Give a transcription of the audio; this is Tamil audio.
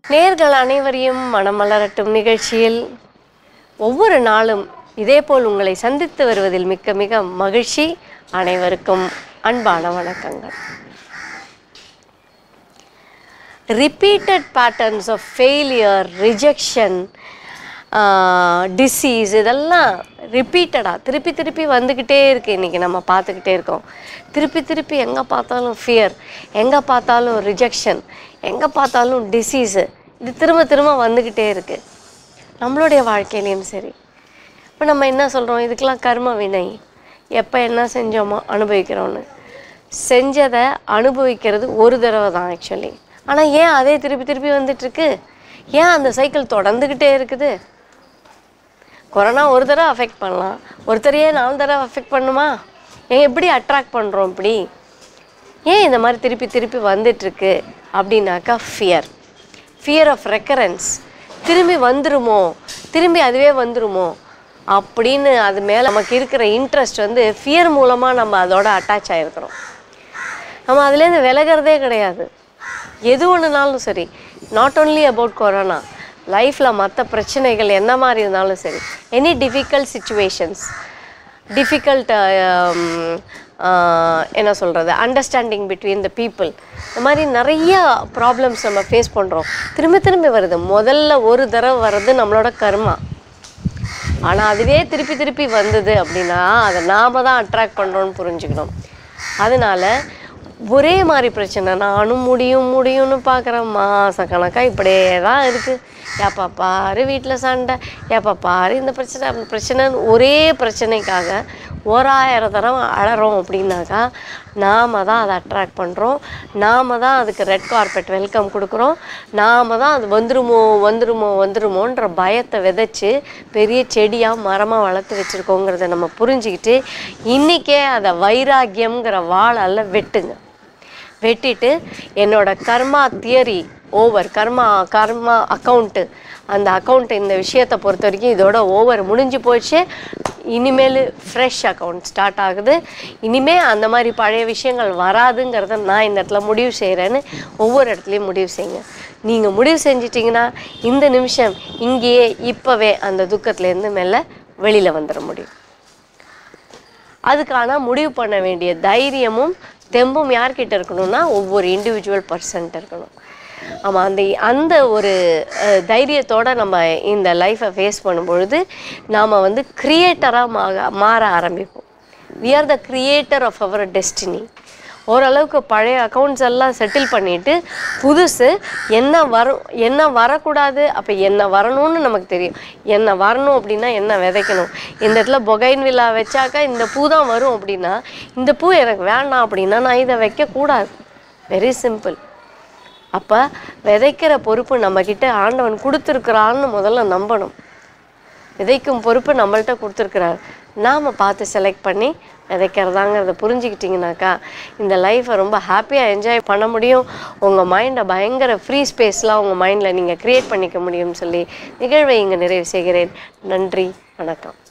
நேர்கள் அனைவரையும் மனமலரட்டும் நிகழ்ச்சியில் ஒவ்வொரு நாளும் இதேபோல் உங்களை சந்தித்து வருவதில் மிக்க மிக மகிழ்ச்சி அனைவருக்கும் அன்பான வணக்கங்கள் repeated patterns of failure rejection disease இதெல்லாம் ரிப்பீட்டடாக திருப்பி திருப்பி வந்துக்கிட்டே இருக்கு இன்றைக்கி நம்ம பார்த்துக்கிட்டே இருக்கோம் திருப்பி திருப்பி எங்கே பார்த்தாலும் ஃபியர் எங்கே பார்த்தாலும் ரிஜெக்ஷன் எங்கே பார்த்தாலும் டிசீஸு இது திரும்ப திரும்ப வந்துக்கிட்டே இருக்குது நம்மளுடைய வாழ்க்கையிலையும் சரி இப்போ நம்ம என்ன சொல்கிறோம் இதுக்கெல்லாம் கர்ம வினை எப்போ என்ன செஞ்சோமோ அனுபவிக்கிறோன்னு செஞ்சதை அனுபவிக்கிறது ஒரு தடவை தான் ஆக்சுவலி ஆனால் ஏன் அதே திருப்பி திருப்பி வந்துட்டுருக்கு ஏன் அந்த சைக்கிள் தொடர்ந்துக்கிட்டே இருக்குது கொரோனா ஒரு தடவை அஃபெக்ட் பண்ணலாம் ஒருத்தரையே நாலு தடவை அஃபெக்ட் பண்ணுமா ஏன் எப்படி அட்ராக்ட் பண்ணுறோம் இப்படி ஏன் இந்த மாதிரி திருப்பி திருப்பி வந்துட்டுருக்கு அப்படின்னாக்கா ஃபியர் ஃபியர் ஆஃப் ரெக்கரன்ஸ் திரும்பி வந்துருமோ திரும்பி அதுவே வந்துருமோ அப்படின்னு அது மேலே நமக்கு இருக்கிற இன்ட்ரெஸ்ட் வந்து ஃபியர் மூலமாக நம்ம அதோட அட்டாச் ஆகிருக்கிறோம் நம்ம அதுலேருந்து விலகிறதே கிடையாது எது ஒன்றுனாலும் சரி நாட் only அபவுட் கொரோனா லைஃப்பில் மற்ற பிரச்சனைகள் என்ன மாதிரி இருந்தாலும் சரி எனி டிஃபிகல்ட் சுச்சுவேஷன்ஸ் டிஃபிகல்ட் என்ன சொல்கிறது அண்டர்ஸ்டாண்டிங் பிட்வீன் த பீப்புள் இந்த மாதிரி நிறைய ப்ராப்ளம்ஸ் நம்ம ஃபேஸ் பண்ணுறோம் திரும்ப திரும்பி வருது முதல்ல ஒரு தடவை வர்றது நம்மளோட கர்மா ஆனால் அதுவே திருப்பி திருப்பி வந்தது அப்படின்னா அதை நாம தான் அட்ராக்ட் பண்ணுறோன்னு புரிஞ்சுக்கணும் அதனால ஒரே மாதிரி பிரச்சனை நானும் முடியும் முடியும்னு பார்க்குறேன் மாதக்கணக்காக இப்படியே தான் இருக்குது ஏப்பா பாரு வீட்டில் சண்டை ஏப்பா பாரு இந்த பிரச்சனை அந்த பிரச்சனைன்னு ஒரே பிரச்சனைக்காக ஓராயிரம் தரம் அழறோம் அப்படின்னாக்கா நாம தான் அதை அட்ராக்ட் பண்ணுறோம் நாம தான் அதுக்கு ரெட் கார்பெட் வெல்கம் கொடுக்குறோம் நாம தான் அது வந்துருமோ வந்துருமோ வந்துருமோன்ற பயத்தை விதைச்சு பெரிய செடியாக மரமாக வளர்த்து வச்சுருக்கோங்கிறத நம்ம புரிஞ்சுக்கிட்டு இன்றைக்கே அதை வைராக்கியம்ங்கிற வாழால் வெட்டுங்க வெட்டிட்டு என்னோட karma theory over karma karma account அந்த அக்கௌண்ட் இந்த விஷயத்தை பொறுத்த வரைக்கும் இதோட ஓவர் முடிஞ்சு போச்சு இனிமேல் ஃப்ரெஷ் அக்கௌண்ட் ஸ்டார்ட் ஆகுது இனிமே அந்த மாதிரி பழைய விஷயங்கள் வராதுங்கிறத நான் இந்த இடத்துல முடிவு செய்கிறேன்னு ஒவ்வொரு இடத்துலையும் முடிவு செய்யுங்க நீங்கள் முடிவு செஞ்சிட்டிங்கன்னா இந்த நிமிஷம் இங்கேயே இப்போவே அந்த துக்கத்துலேருந்து மெல்ல வெளியில் வந்துட முடியும் அதுக்கான முடிவு பண்ண வேண்டிய தைரியமும் தெம்பும் யார்கிட்ட இருக்கணும்னா ஒவ்வொரு இண்டிவிஜுவல் பர்சன்ட் இருக்கணும் ஆமாம் அந்த அந்த ஒரு அஹ், தைரியத்தோட நம்ம இந்த லைஃப்பை ஃபேஸ் பண்ணும்பொழுது நாம் வந்து கிரியேட்டராக மாக மாற ஆரம்பிப்போம் we are the creator of our destiny ஓரளவுக்கு பழைய அக்கௌண்ட்ஸ் எல்லாம் செட்டில் பண்ணிட்டு புதுசு என்ன வரும் என்ன வரக்கூடாது அப்போ என்ன வரணும்னு நமக்கு தெரியும் என்ன வரணும் அப்படின்னா என்ன விதைக்கணும் இந்த இடத்துல பொகைன் விழா வச்சாக்கா இந்த பூ தான் வரும் அப்படின்னா இந்த பூ எனக்கு வேண்டாம் அப்படின்னா நான் இதை வைக்கக்கூடாது வெரி சிம்பிள் அப்போ விதைக்கிற பொறுப்பு நம்மக்கிட்ட ஆண்டவன் கொடுத்துருக்குறான்னு முதல்ல நம்பணும் விதைக்கும் பொறுப்பு நம்மள்ட்ட கொடுத்துருக்குறாரு நாம் பார்த்து செலக்ட் பண்ணி விதைக்கிறதாங்கிறத புரிஞ்சுக்கிட்டிங்கனாக்கா இந்த லைஃப்பை ரொம்ப ஹாப்பியாக என்ஜாய் பண்ண முடியும் உங்கள் மைண்டை பயங்கர ஃப்ரீ ஸ்பேஸ்லாம் உங்கள் மைண்டில் நீங்கள் க்ரியேட் பண்ணிக்க முடியும்னு சொல்லி நிகழ்வை இங்கே நிறைவு செய்கிறேன் நன்றி வணக்கம்